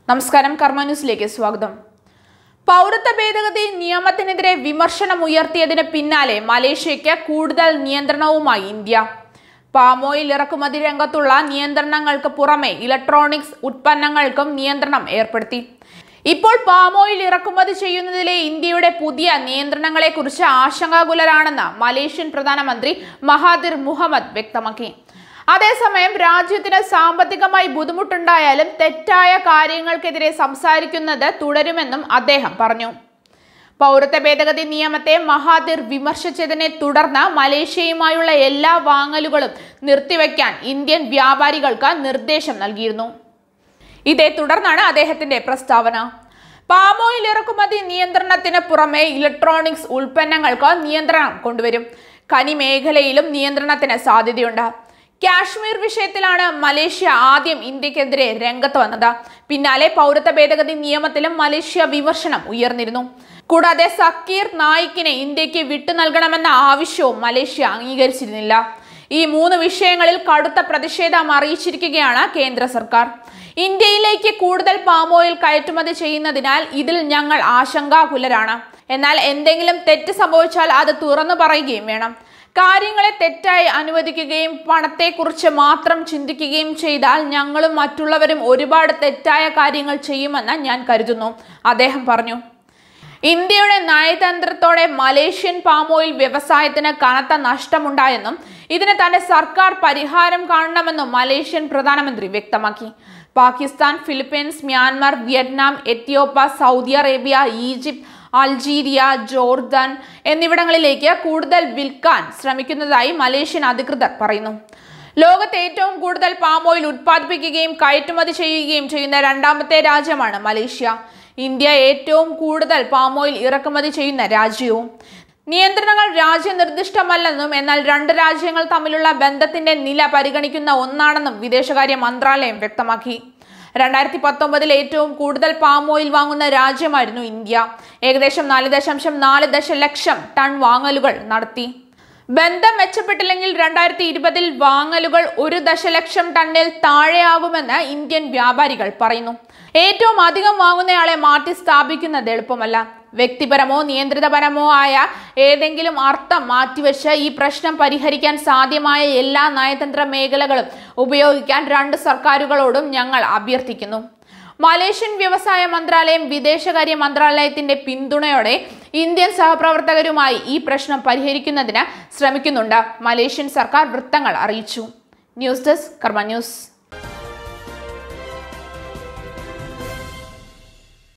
നമസ്കാരം കർമ്മ ന്യൂസിലേക്ക് സ്വാഗതം പൗരത്വ ഭേദഗതി നിയമത്തിനെതിരെ വിമർശനം ഉയർത്തിയതിന് പിന്നാലെ മലേഷ്യയ്ക്ക് കൂടുതൽ നിയന്ത്രണവുമായി ഇന്ത്യ പാമോയിൽ ഇറക്കുമതി രംഗത്തുള്ള നിയന്ത്രണങ്ങൾക്ക് പുറമെ ഇലക്ട്രോണിക്സ് ഉൽപ്പന്നങ്ങൾക്കും നിയന്ത്രണം ഏർപ്പെടുത്തി ഇപ്പോൾ പാമോയിൽ ഇറക്കുമതി ചെയ്യുന്നതിലെ ഇന്ത്യയുടെ പുതിയ നിയന്ത്രണങ്ങളെക്കുറിച്ച് ആശങ്കാകുലരാണെന്ന് മലേഷ്യൻ പ്രധാനമന്ത്രി മഹാതിർ മുഹമ്മദ് വ്യക്തമാക്കി അതേസമയം രാജ്യത്തിന് സാമ്പത്തികമായി ബുദ്ധിമുട്ടുണ്ടായാലും തെറ്റായ കാര്യങ്ങൾക്കെതിരെ സംസാരിക്കുന്നത് തുടരുമെന്നും അദ്ദേഹം പറഞ്ഞു പൗരത്വ ഭേദഗതി നിയമത്തെ മഹാതിർ വിമർശിച്ചതിനെ തുടർന്ന് മലേഷ്യയുമായുള്ള എല്ലാ വാങ്ങലുകളും നിർത്തിവെക്കാൻ ഇന്ത്യൻ വ്യാപാരികൾക്ക് നിർദ്ദേശം നൽകിയിരുന്നു ഇതേ തുടർന്നാണ് അദ്ദേഹത്തിന്റെ പ്രസ്താവന പാമോയിൽ ഇറക്കുമതി നിയന്ത്രണത്തിന് പുറമെ ഇലക്ട്രോണിക്സ് ഉൽപ്പന്നങ്ങൾക്ക് നിയന്ത്രണം കൊണ്ടുവരും ഖനി മേഖലയിലും നിയന്ത്രണത്തിന് സാധ്യതയുണ്ട് കാശ്മീർ വിഷയത്തിലാണ് മലേഷ്യ ആദ്യം ഇന്ത്യക്കെതിരെ രംഗത്ത് വന്നത് പിന്നാലെ പൗരത്വ ഭേദഗതി നിയമത്തിലും മലേഷ്യ വിമർശനം ഉയർന്നിരുന്നു കൂടാതെ സക്കീർ നായിക്കിനെ ഇന്ത്യക്ക് വിട്ടു നൽകണമെന്ന ആവശ്യവും മലേഷ്യ അംഗീകരിച്ചിരുന്നില്ല ഈ മൂന്ന് വിഷയങ്ങളിൽ കടുത്ത പ്രതിഷേധം അറിയിച്ചിരിക്കുകയാണ് കേന്ദ്ര സർക്കാർ ഇന്ത്യയിലേക്ക് കൂടുതൽ പാമോയിൽ കയറ്റുമതി ചെയ്യുന്നതിനാൽ ഇതിൽ ഞങ്ങൾ ആശങ്കാകുലരാണ് എന്നാൽ എന്തെങ്കിലും തെറ്റ് സംഭവിച്ചാൽ അത് തുറന്നു പറയുകയും വേണം കാര്യങ്ങളെ തെറ്റായി അനുവദിക്കുകയും പണത്തെക്കുറിച്ച് മാത്രം ചിന്തിക്കുകയും ചെയ്താൽ ഞങ്ങളും മറ്റുള്ളവരും ഒരുപാട് തെറ്റായ കാര്യങ്ങൾ ചെയ്യുമെന്ന് ഞാൻ കരുതുന്നു അദ്ദേഹം പറഞ്ഞു ഇന്ത്യയുടെ നയതന്ത്രത്തോടെ മലേഷ്യൻ പാമോയിൽ വ്യവസായത്തിന് കനത്ത നഷ്ടമുണ്ടായെന്നും ഇതിന് തന്റെ സർക്കാർ പരിഹാരം കാണണമെന്നും മലേഷ്യൻ പ്രധാനമന്ത്രി വ്യക്തമാക്കി Pakistan Philippines Myanmar Vietnam Ethiopia Saudi Arabia Egypt Algeria Jordan എന്നിവിടങ്ങളിലേക്ക് കൂടുതൽ വിൽക്കാൻ ശ്രമിക്കുന്നതായി മലേഷ്യൻ അധികൃതർ പറയുന്നു ലോകത്ത് ഏറ്റവും കൂടുതൽ പാം ഓയിൽ ഉത്പാദിപ്പിക്കുകയും കയറ്റുമതി ചെയ്യുകയും ചെയ്യുന്ന രണ്ടാമത്തെ രാജ്യമാണ് മലേഷ്യ ഇന്ത്യ ഏറ്റവും കൂടുതൽ പാം ഓയിൽ ഇറക്കുമതി ചെയ്യുന്ന രാജ്യവും നിയന്ത്രണങ്ങൾ രാജ്യനിർദ്ദിഷ്ടമല്ലെന്നും എന്നാൽ രണ്ട് രാജ്യങ്ങൾ തമ്മിലുള്ള ബന്ധത്തിന്റെ നില പരിഗണിക്കുന്ന ഒന്നാണെന്നും വിദേശകാര്യ മന്ത്രാലയം വ്യക്തമാക്കി രണ്ടായിരത്തി പത്തൊമ്പതിൽ ഏറ്റവും കൂടുതൽ പാം ഓയിൽ വാങ്ങുന്ന രാജ്യമായിരുന്നു ഇന്ത്യ ഏകദേശം നാല് ദശാംശം നാല് ദശലക്ഷം ടൺ വാങ്ങലുകൾ നടത്തി ബന്ധം മെച്ചപ്പെട്ടില്ലെങ്കിൽ രണ്ടായിരത്തി ഇരുപതിൽ വാങ്ങലുകൾ ഒരു ദശലക്ഷം ടണ്ണിൽ താഴെയാകുമെന്ന് ഇന്ത്യൻ വ്യാപാരികൾ പറയുന്നു ഏറ്റവും അധികം വാങ്ങുന്നയാളെ മാറ്റി സ്ഥാപിക്കുന്നത് എളുപ്പമല്ല വ്യക്തിപരമോ നിയന്ത്രിതപരമോ ആയ ഏതെങ്കിലും അർത്ഥം മാറ്റിവെച്ച് ഈ പ്രശ്നം പരിഹരിക്കാൻ സാധ്യമായ എല്ലാ നയതന്ത്ര മേഖലകളും ഉപയോഗിക്കാൻ രണ്ട് സർക്കാരുകളോടും ഞങ്ങൾ അഭ്യർത്ഥിക്കുന്നു മലേഷ്യൻ വ്യവസായ മന്ത്രാലയം വിദേശകാര്യ മന്ത്രാലയത്തിന്റെ പിന്തുണയോടെ ഇന്ത്യൻ സഹപ്രവർത്തകരുമായി ഈ പ്രശ്നം പരിഹരിക്കുന്നതിന് ശ്രമിക്കുന്നുണ്ട് മലേഷ്യൻ സർക്കാർ വൃത്തങ്ങൾ അറിയിച്ചു ന്യൂസ് ഡെസ്ക് കർമ്മ ന്യൂസ്